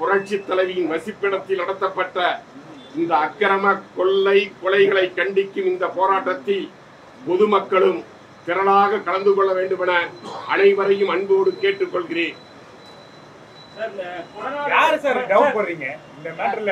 புரட்சி தலைவியின் வசிப்பிடத்தில் நடத்தப்பட்ட இந்த அக்கிரம கொள்ளை கொலைகளை கண்டிக்கும் இந்த போராட்டத்தில் பொதுமக்களும் திரளாக கலந்து கொள்ள வேண்டும் என அனைவரையும் அன்போடு கேட்டுக்கொள்கிறேன் சார், இந்த கொடநாடு- யாரு சார் டவுட் பண்றீங்க இந்த மேட்டர்ல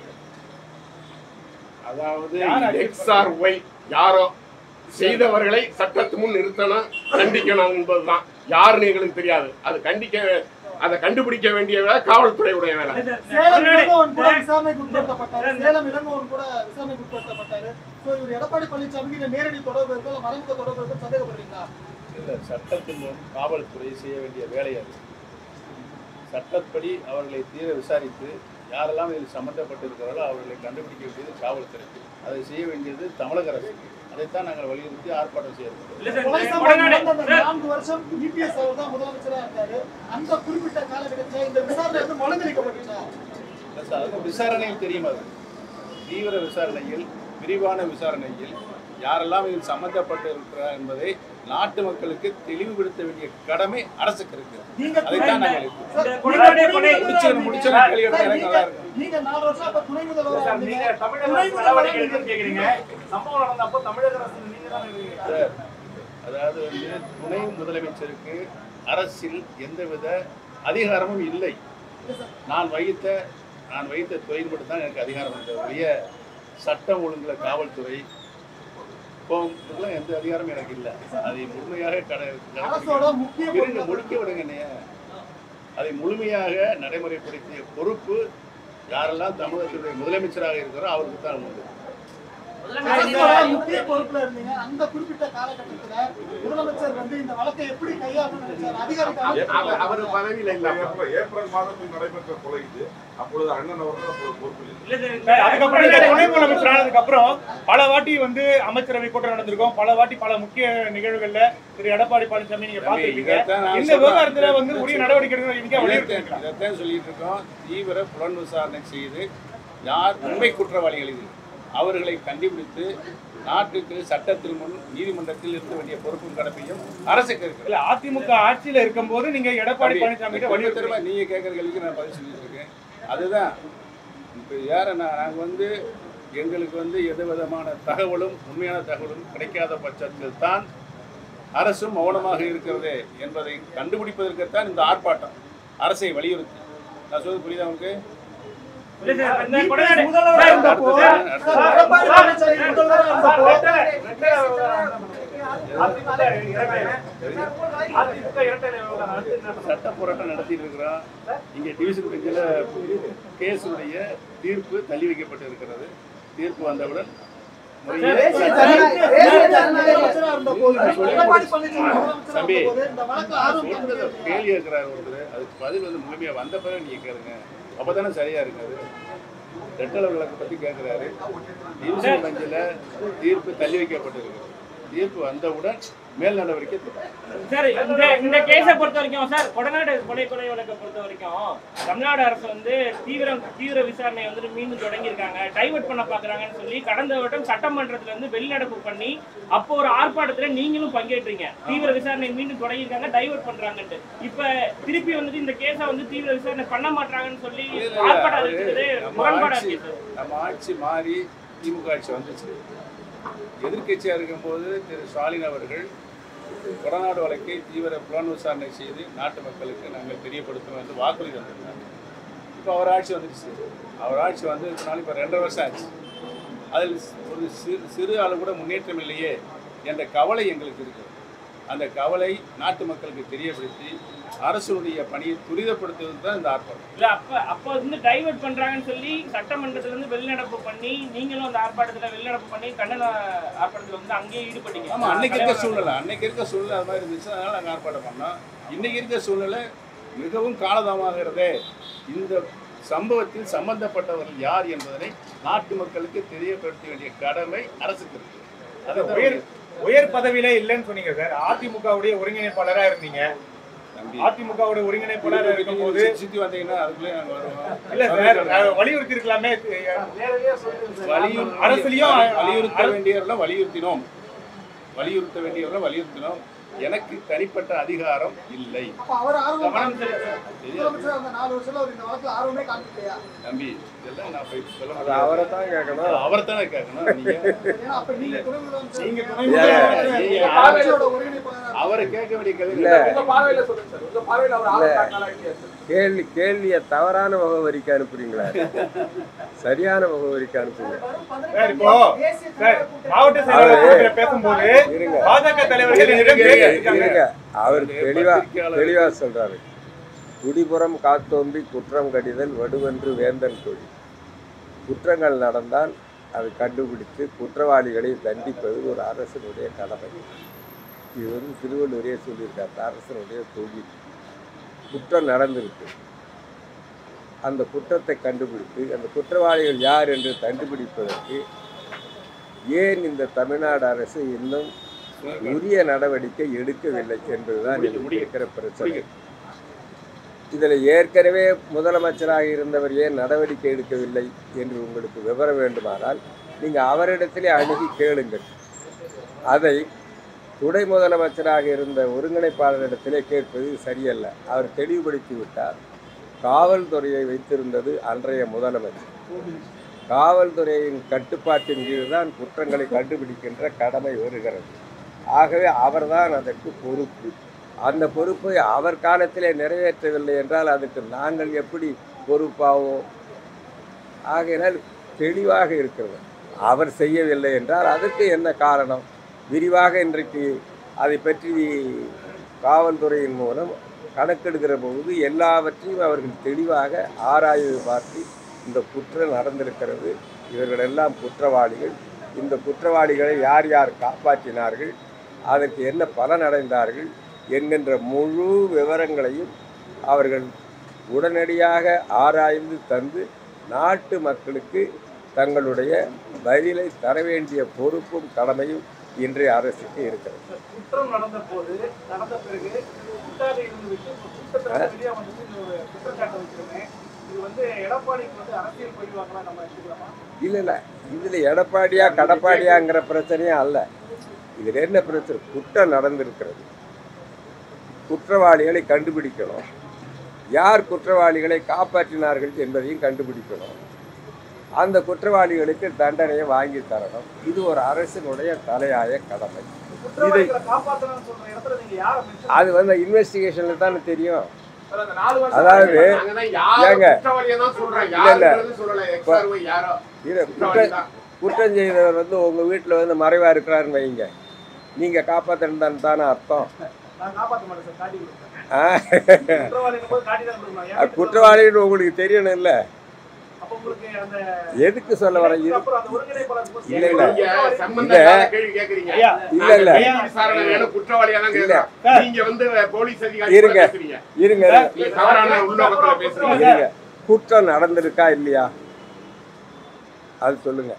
அதாவது யார் அடிப்படை- எக்ஸ் ஆர் ஒய் யாரோ செய்தவர்களை சட்டத்து முன் நிறுத்தணும் கண்டிக்கணும் என்பதுதான் யாருன்னு எங்களுக்கு தெரியாது அது கண்டிக்க அதை கண்டுபிடிக்க வேண்டிய வேலை காவல்துறையுடைய வேலை இல்ல சார், இந்த சேலம் கொடநாடு- இளங்கோவன் கூட சார், விசாரணைக்கு உட்படுத்தப்பட்டாரு சார், சேலம் இளங்கோவன் கூட விசாரணைக்கு உட்படுத்தப்பட்டாரு சோ இவர் எடப்பாடி பழனிசாமிக்கு இந்த நேரடி தொடர்பு இருக்கோ இல்ல மறைமுக தொடர்பு இருக்கோ சந்தேகப்படுறீங்களா இல்லை சட்டத்தின் முன் காவல்துறை செய்ய வேண்டிய வேலை அது சட்டப்படி அவர்களை தீர விசாரித்து யாரெல்லாம் இதில் சம்பந்தப்பட்டிருக்கிறார்களோ அவர்களை கண்டுபிடிக்க வேண்டியது காவல்துறை அதை செய்ய வேண்டியது தமிழக அரசு அதைத்தான் நாங்கள் வலியுறுத்தி ஆர்ப்பாட்டம் செய்யறோம் இல்ல சார், கொலை இந்த சம்பவம் கொடநாடு- நடந்த அந்த சார், நான்கு வருஷம் இபிஎஸ் அவர் தான் முதலமைச்சரா இருந்தாரு அந்த குறிப்பிட்ட காலகட்டத்தில் இந்த விசாரணை வந்து மழுங்கடிக்கப்பட்டுச்சா இல்லை சார் அது விசாரணையில் தெரியும் அது தீவிர விசாரணையில் விரிவான விசாரணையில் யாரெல்லாம் இதில் சம்பந்தப்பட்டு இருக்கிறார் என்பதை நாட்டு மக்களுக்கு தெளிவுபடுத்த வேண்டிய கடமை அரசுக்கு இருக்கு நீங்க அதைத்தான் துணை- நாங்கள் இருக்கோம். சார், இந்த கொடநாடு நீங்க கொலை- முடிச்சு முடிச்சு சார், கேள்வி எடுத்தா எனக்கு நல்லா நீங்க- இருக்கும் நீங்க நாலு வருஷம் அப்ப துணை முதல்வரா சார், இருந்தீங்க. நீங்க தமிழக துணை அரசு முதல்வரா நடவடிக்கை நீங்க எடுக்கணும்னு கேக்குறீங்க சம்பவம் நடந்தப்போ தமிழக அரசு நீங்க தானே இருக்கீங்க. சார், அதாவது வந்து துணை முதலமைச்சருக்கு அரசில் எந்தவித அதிகாரமும் இல்லை நான் வகித்த நான் வகித்த துறையில் மட்டும்தான் எனக்கு அதிகாரம் இருந்தது ஒழிய சட்டம் ஒழுங்குல காவல்துறை இப்போ இதெல்லாம் எந்த அதிகாரமும் எனக்கு இல்லை அதை முழுமையாக கடை அரசோட முக்கிய இருங்க பொறுப்பு- முடிக்க விடுங்க அண்ணையா. அதை முழுமையாக நடைமுறைப்படுத்திய பொறுப்பு யாரெல்லாம் தமிழகத்துடைய முதலமைச்சராக இருக்கிறோ அவருக்கு தான் உண்டு அரசோட முக்கிய பொறுப்புல இருந்தீங்க அந்த குறிப்பிட்ட காலகட்டத்துல முதலமைச்சர் வந்து இந்த வழக்கை எப்படி கையாளணும்னு நினைச்சாரு அதிகாரிகள் அவர் அவர் பதவியில் இல்லாம ஏப்ரல் ஏப்ரல் மாதத்தில் நடைபெற்ற கொலை இது அப்பொழுது அண்ணன் அவர்கள் அப்பொழுது பொறுப்பில் இல்லை. இல்ல சார், இந்த சார், அதுக்கப்புறம் நீங்க துணை கொடநாடு- முதலமைச்சர் ஆனதுக்கு அப்புறம் பல வாட்டி வந்து அமைச்சரவை கூட்டம் நடந்திருக்கும் பல வாட்டி பல முக்கிய நிகழ்வுகள்ல திரு எடப்பாடி பழனிசாமி நீங்க பாத்துருப்பீங்க இதைத்தான் நான் இந்த சொல்றேன். விவகாரத்துல வந்து உரிய நடவடிக்கை எடுக்கணும் இன்னைக்கு வலியுறுத்தி இதைத்தான் இதைத்தான் சொல்லிட்டு இருக்கோம் தீவிர புலன் விசாரணை செய்து யார் உண்மை குற்றவாளிகள் இது அவர்களை கண்டுபிடித்து நாட்டுக்கு சட்டத்தில் முன் நீதிமன்றத்தில் இருக்க வேண்டிய பொறுப்பும் கடமையும் அரசுக்கு இருக்கு இல்ல அதிமுக ஆட்சியில இருக்கும்போது நீங்க எடப்பாடி பழனிசாமி கிட்ட கொஞ்சம் வலியுறுத்தி திரும்ப நீங்க கேட்குற கேள்விக்கு நான் பதில் சொல்லிட்டு இருக்கேன் அதுதான் இப்போ யார நாங்கள் வந்து எங்களுக்கு வந்து எந்த விதமான தகவலும் உண்மையான தகவலும் கிடைக்காத பட்சத்தில் தான் அரசும் மௌனமாக இருக்கிறது என்பதை கண்டுபிடிப்பதற்குத்தான் இந்த ஆர்ப்பாட்டம் அரசை வலியுறுத்தி நான் சொல்றது புரியுதா உங்களுக்கு இல்ல சார், இந்த கொடநாடு- முதல்வரா சார், இருந்தப்போ அடுத்தது, சார், அடுத்தது. எடப்பாடி பழனிசாமி முதல்வரா இருந்தப்போ அதிமுக இரட்டை விவகாரம் அடுத்து சட்ட போராட்டம் நடத்திட்டு இருக்கிறோம் இங்கே டிவிஷன் பெஞ்சில் கேஸுடைய தீர்ப்பு தள்ளி வைக்கப்பட்டு இருக்கிறது தீர்ப்பு வந்தவுடன் முறையே முதலமைச்சரா இருந்தபோது எடப்பாடி பழனிசாமி முதலமைச்சரா தம்பி, இருந்தபோது இந்த வழக்கு ஆர்வம் சொல்றது காமிக்கிறீங்க. கேள்வி இருக்கிறார் ஒருத்தர் அதுக்கு பதில் வந்து முழுமையா வந்த பிறகு நீங்க கேளுங்க அப்பதானே சரியா இருக்காது ரெட்டல விளக்கு பத்தி கேட்கிறாரு டிவிஷன் பெஞ்சில் தீர்ப்பு தள்ளி வைக்கப்பட்டிருக்கிறது தீர்ப்பு வந்தவுடன் மேல் நடவடிக்கை தொடரும். சார் இந்த இந்த கேஸை பொறுத்த வரைக்கும் சார் கொடநாடு கொலை கொலை வழக்கை பொறுத்த வரைக்கும் தமிழ்நாடு அரசு வந்து தீவிர தீவிர விசாரணை வந்து மீண்டும் தொடங்கியிருக்காங்க டைவர்ட் பண்ண பாக்குறாங்கன்னு சொல்லி கடந்த வருடம் சட்டமன்றத்துல இருந்து வெளிநடப்பு பண்ணி அப்போ ஒரு ஆர்ப்பாட்டத்துல நீங்களும் பங்கேற்றீங்க தீவிர விசாரணை மீண்டும் தொடங்கியிருக்காங்க டைவர்ட் பண்றாங்கன்ட்டு இப்ப திருப்பி வந்து இந்த கேஸை வந்து தீவிர விசாரணை பண்ண மாட்டாங்கன்னு சொல்லி இல்ல, இல்ல, ஆர்ப்பாட்டம் அவரு இருக்கிறது நம்ம முரண்பாடா ஆட்சி இருக்கு சார் நம்ம ஆட்சி மாறி திமுக ஆட்சி வந்துச்சு எதிர்க்கட்சியாக இருக்கும்போது திரு ஸ்டாலின் அவர்கள் கொடநாடு வழக்கை தீவிர புலன் விசாரணை செய்து நாட்டு மக்களுக்கு நாங்கள் தெரியப்படுத்துவோம் என்று வாக்குறுதி தந்திருந்தாங்க இப்போ அவர் ஆட்சி வந்துடுச்சு அவர் ஆட்சி வந்ததுனால இப்போ ரெண்டரை வருஷம் ஆச்சு அதில் ஒரு சிறு சிறு அளவு கூட முன்னேற்றம் இல்லையே என்ற கவலை எங்களுக்கு இருக்குது அந்த கவலை நாட்டு மக்களுக்கு தெரியப்படுத்தி அரசுடைய பணியை துரிதப்படுத்துவது தான் இந்த ஆர்ப்பாட்டம் இல்ல அப்ப அப்ப வந்து டைவர்ட் பண்றாங்கன்னு சொல்லி சட்டமன்றத்துல இருந்து வெளிநடப்பு பண்ணி நீங்களும் அந்த ஆர்ப்பாட்டத்துல வெளிநடப்பு பண்ணி கண்டன ஆர்ப்பாட்டத்துல வந்து அங்கேயே ஈடுபட்டீங்க ஆமா அன்னைக்கு இருக்க சூழ்நிலை அன்னைக்கு இருக்க சூழ்நிலை அது மாதிரி இருந்துச்சு அதனால நாங்கள் ஆர்ப்பாட்டம் பண்ணோம் இன்னைக்கு இருக்க சூழ்நிலை மிகவும் காலதாமகிறதே இந்த சம்பவத்தில் சம்பந்தப்பட்டவர்கள் யார் என்பதனை நாட்டு மக்களுக்கு தெரியப்படுத்த வேண்டிய கடமை அரசுக்கு இருக்கு அது அதுதான் உயர் உயர் பதவியில இல்லைன்னு சொன்னீங்க சார் அதிமுகவுடைய ஒருங்கிணைப்பாளரா இருந்தீங்க தம்பி. அதிமுகவுடைய ஒருங்கிணைப்பாளரா இருக்கும்போது சுத்தி சுத்தி வந்தீங்கன்னா அதுக்குள்ளே நாங்கள் வருவோம் இல்ல சார் அஹ், வலியுறுத்தி இருக்கலாமே வலியுறுத்தி அரசுலயும் வலியுறுத்த வேண்டியவர்களை வலியுறுத்தினோம் வலியுறுத்த வேண்டியவர்களை வலியுறுத்தினோம் எனக்கு தனிப்பட்ட அதிகாரம் இல்லை அப்ப அவர் ஆர்வம் கவனம் காமிக்கலையா சார்? முதலமைச்சர் அந்த நாலு வருஷத்துல அவர் இந்த வழக்குல ஆர்வமே காமிக்கலையா தம்பி இதெல்லாம் நான் போய் சொல்ல அது முடியாது அவரை தான் கேட்கணும் அவரை தானே கேட்கணும் நீங்க ஏன்னா அப்ப நீங்க துணை முதலமைச்சர் நீங்க துணை நீங்க முதலமைச்சர். உங்க ஆட்சியோட ஒருங்கிணைப்பாளரா அவரை கேட்க வேண்டிய கதை இல்ல. இல்லை. உங்க பார்வையில சொல்லுங்க சார் உங்க பார்வையில அவர் ஆர்வம் காட்டினாரா இல்லையா சார் கேள்வி கேள்வியை தவறான முகவரிக்கு அனுப்புறீங்களா சரியான முகவரிக்கு அனுப்புங்க சார் இப்போ சார் மாவட்ட செயலாளர் கூட்டத்துல பேசும்போது இருங்க பாஜக தலைவர்கள் என்னிடம் பேசியிருக்காங்க. இருங்க அவர் தெளிவா பத்திரிக்கையாளர் தெளிவா சொல்றாரு குடிபுறம் காத்தோம்பி குற்றம் கடிதல் வடுவென்று வேந்தன் தொழில் குற்றங்கள் நடந்தால் அதை கண்டுபிடித்து குற்றவாளிகளை தண்டிப்பது ஒரு அரசனுடைய கடமை இது வந்து திருவள்ளுவரே சொல்லியிருக்காரு அரசனுடைய தொழில் குற்றம் நடந்திருக்கு அந்த குற்றத்தை கண்டுபிடித்து அந்த குற்றவாளிகள் யார் என்று கண்டுபிடிப்பதற்கு ஏன் இந்த தமிழ்நாடு அரசு இன்னும் உரிய நடவடிக்கை எடுக்கவில்லை என்பதுதான் முடியுது, எனக்கு முடியுது. இருக்கிற பிரச்சனை இதில் ஏற்கனவே முதலமைச்சராக இருந்தவர் ஏன் நடவடிக்கை எடுக்கவில்லை என்று உங்களுக்கு விவரம் வேண்டுமானால் நீங்கள் அவரிடத்திலே அணுகி கேளுங்கள் அதை துணை முதலமைச்சராக இருந்த ஒருங்கிணைப்பாளரிடத்திலே கேட்பது சரியல்ல அவர் தெளிவுபடுத்தி விட்டார் காவல்துறையை வைத்திருந்தது அன்றைய முதலமைச்சர் காவல்துறையின் கட்டுப்பாட்டின் கீழ் தான் குற்றங்களை கண்டுபிடிக்கின்ற கடமை வருகிறது ஆகவே அவர்தான் அதற்கு பொறுப்பு அந்த பொறுப்பை அவர் காலத்திலே நிறைவேற்றவில்லை என்றால் அதுக்கு நாங்கள் எப்படி பொறுப்பாவோம் ஆகையினால் தெளிவாக இருக்கிறது அவர் செய்யவில்லை என்றால் அதுக்கு என்ன காரணம் விரிவாக இன்றைக்கு அதை பற்றி காவல்துறையின் மூலம் கணக்கெடுக்கிற பொழுது எல்லாவற்றையும் அவர்கள் தெளிவாக ஆராய்வு பார்த்து இந்த குற்றம் நடந்திருக்கிறது இவர்களெல்லாம் குற்றவாளிகள் இந்த குற்றவாளிகளை யார் யார் காப்பாற்றினார்கள் அதற்கு என்ன பலன் அடைந்தார்கள் என்கின்ற முழு விவரங்களையும் அவர்கள் உடனடியாக ஆராய்ந்து தந்து நாட்டு மக்களுக்கு தங்களுடைய பதிலை தர வேண்டிய பொறுப்பும் கடமையும் இன்றைய அரசுக்கு இருக்கிறது குற்றம் நடந்த போது நடந்த பிறகு குற்றாக இருந்து விட்டு குற்றத்துல வெளியே வந்து இந்த ஒரு குற்றச்சாட்டை வச்சிருக்கேன் இது வந்து எடப்பாடிக்கு வந்து அரசியல் பழிவாங்களா நம்ம எடுத்துக்கலாமா இல்லை இல்லை இதில் எடப்பாடியா கடப்பாடியாங்கிற பிரச்சனையும் அல்ல இதில் என்ன பிரச்சனை குற்றம் நடந்திருக்கிறது குற்றவாளிகளை கண்டுபிடிக்கணும் யார் குற்றவாளிகளை காப்பாற்றினார்கள் என்பதையும் கண்டுபிடிக்கணும் அந்த குற்றவாளிகளுக்கு தண்டனையை வாங்கி தரணும் இது ஒரு அரசினுடைய தலையாய கடமை குற்றவாளிகளை காப்பாற்றணும்னு சொல்ற இடத்துல நீங்க யாரை mention அது வந்து இன்வெஸ்டிகேஷனில் தானே தெரியும் சார், அந்த நாலு வருஷம் அதாவது நாங்க தான் யார் ஏங்க? குற்றவாளியை தான் சொல்றோம் இல்ல, இல்ல. யாருன்றது சொல்லல எக்ஸ்ஆர்ஓ யாரோ இது குற்றவாளி குற்ற தான் குற்றம் செய்தவர் வந்து உங்கள் வீட்டில் வந்து மறைவாக இருக்கிறாருன்னு வைங்க நீங்கள் காப்பாற்றணும் தானே அர்த்தம் நான் காப்பாற்ற மாட்டேன் சார் காட்டி கொடுத்தேன் ஆ குற்றவாளிகள் போது காட்டி தான் கொடுக்கணும் ஏன் அது குற்றவாளின்னு உங்களுக்கு தெரியணும் இல்லை அப்ப உங்களுக்கு அந்த எதுக்கு சொல்ல வர இது அப்புறம் அந்த ஒருங்கிணைப்பாளர் போது இல்ல, இல்ல. நீங்க சம்பந்தம் இல்லாத கேள்வி கேக்குறீங்க ஐயா, இல்ல இல்ல ஐயா, விசாரணை வேணும் குற்றவாளியா தான் இல்ல. கேக்குறோம் நீங்க வந்து போலீஸ் அதிகாரி இருங்க. கூட பேசுறீங்க இருங்க நீங்க தவறான உள்நோக்கத்துல பேசுறீங்க இருங்க குற்றம் நடந்திருக்கா இல்லையா அது சொல்லுங்க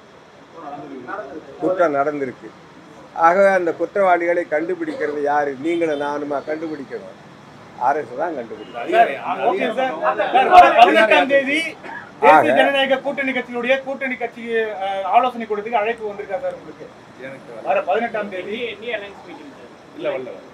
குற்றம் நடந்திருக்கு ஆகவே அந்த குற்றவாளிகளை கண்டுபிடிக்கிறது யாரு நீங்களும் நானுமா கண்டுபிடிக்கணும் அரசு தான் கண்டுபிடிக்கணும் அதிகாரி ஓகே சார் அதிகாரி- சார், வர பதினெட்டாம் தேதி தேசிய ஆக. ஜனநாயக கூட்டணி கட்சியினுடைய கூட்டணி கட்சி அஹ், ஆலோசனை கூட்டத்துக்கு அழைப்பு வந்திருக்கா சார் உங்களுக்கு எனக்கு வரல. வர பதினெட்டாம் தேதி நீ அலைன்ஸ் மீட்டிங் சார் இல்ல வரல வரல.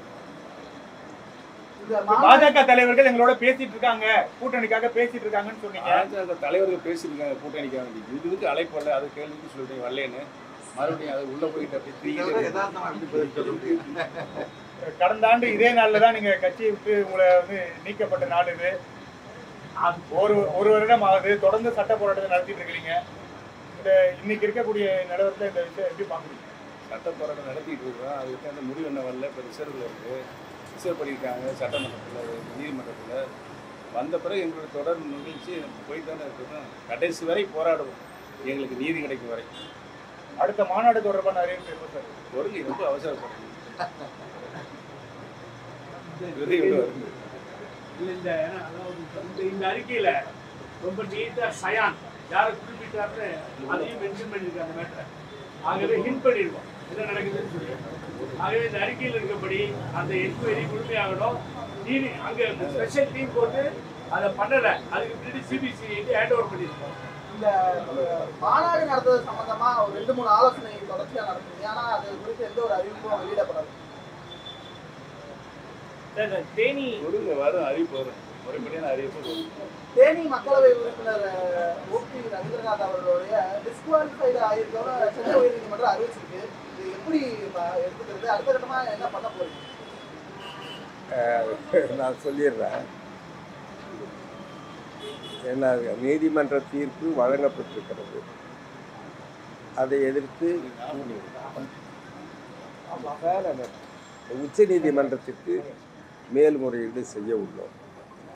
இந்த மாநில பாஜக தலைவர்கள் எங்களோட பேசிட்டு இருக்காங்க கூட்டணிக்காக பேசிட்டு இருக்காங்கன்னு சொன்னீங்க பாஜக தலைவர்கள் பேசியிருக்காங்க கூட்டணிக்காக வேண்டி இது இதுக்கு அழைப்பு வரல அது கேள்விக்கு சொல்லிட்டு வரலன்னு மறுபடியும் அது உள்ள போயிட்டு அப்படி திரும்பி கடந்த ஆண்டு இதே நாள்ல தான் நீங்க கட்சியை விட்டு உங்களை வந்து நீக்கப்பட்ட நாள் இது அது ஒரு ஒரு வருடம் ஆகுது தொடர்ந்து சட்ட போராட்டத்தை நடத்திட்டு இருக்கிறீங்க இந்த இன்னைக்கு இருக்கக்கூடிய நிலவரத்துல இந்த விஷயம் எப்படி பாக்குறீங்க சட்ட போராட்டம் நடத்திட்டு இருக்கோம் அதுக்கு அந்த முடிவு என்ன வரல இப்போ ரிசர்வ்ல இருக்கு ரிசர்வ் பண்ணியிருக்காங்க சட்டமன்றத்தில் நீதிமன்றத்தில் வந்த பிறகு எங்களுடைய தொடர் நிகழ்ச்சி போயிட்டு தானே இருக்கணும் கடைசி வரை போராடுவோம் எங்களுக்கு நீதி கிடைக்கும் வரை அடுத்த மாநாடு தொடர்பான அறிவிப்பு எப்போ சார் வருகை ரொம்ப அவசரப்படுது விரைவில் வருது இல்ல இந்த அதாவது இந்த இந்த அறிக்கையில ரொம்ப நீட்டா சயான் யாரை குறிப்பிட்டாருன்னு அதையும் மென்ஷன் பண்ணியிருக்காங்க அந்த மேட்டரை ஆகவே ஹிண்ட் பண்ணியிருக்கோம் என்ன நடக்குதுன்னு சொல்லி ஆகவே இந்த அறிக்கையில் இருக்கபடி அந்த என்கொயரி முழுமையாகணும் நீதி அங்க ஸ்பெஷல் டீம் போட்டு அதை பண்ணல அதுக்கு பின்னாடி சிபிசிஐ ஹேண்ட் ஓவர் பண்ணியிருக்கோம் இந்த மாநாடு நடந்தது சம்பந்தமா ஒரு ரெண்டு மூணு ஆலோசனை தொடர்ச்சியா நடந்தது ஆனா அது குறித்து எந்த ஒரு அறிவிப்பும் வெளியிடப்படாது சார் இந்த தேனி கொடுங்க வரும் அறிவிப்பு வரும் முறைப்படியான அறிவிப்பு வரும் தேனி மக்களவை உறுப்பினர் ஓபி ரவீந்திரநாத் அவர்களுடைய டிஸ்குவாலிஃபைடு ஆயிருக்கோம் சென்னை உயர்நீதிமன்றம் அறிவிச்சிருக்கு இது எப்படி ப- எடுத்துக்கிறது அடுத்த கட்டமா என்ன பண்ண போறீங்க நான் சொல்லிடுறேன் என்ன நீதிமன்ற தீர்ப்பு வழங்கப்பட்டிருக்கிறது அதை எதிர்த்து உச்ச நீதிமன்றத்திற்கு மேல்முறையீடு செய்ய உள்ளோம்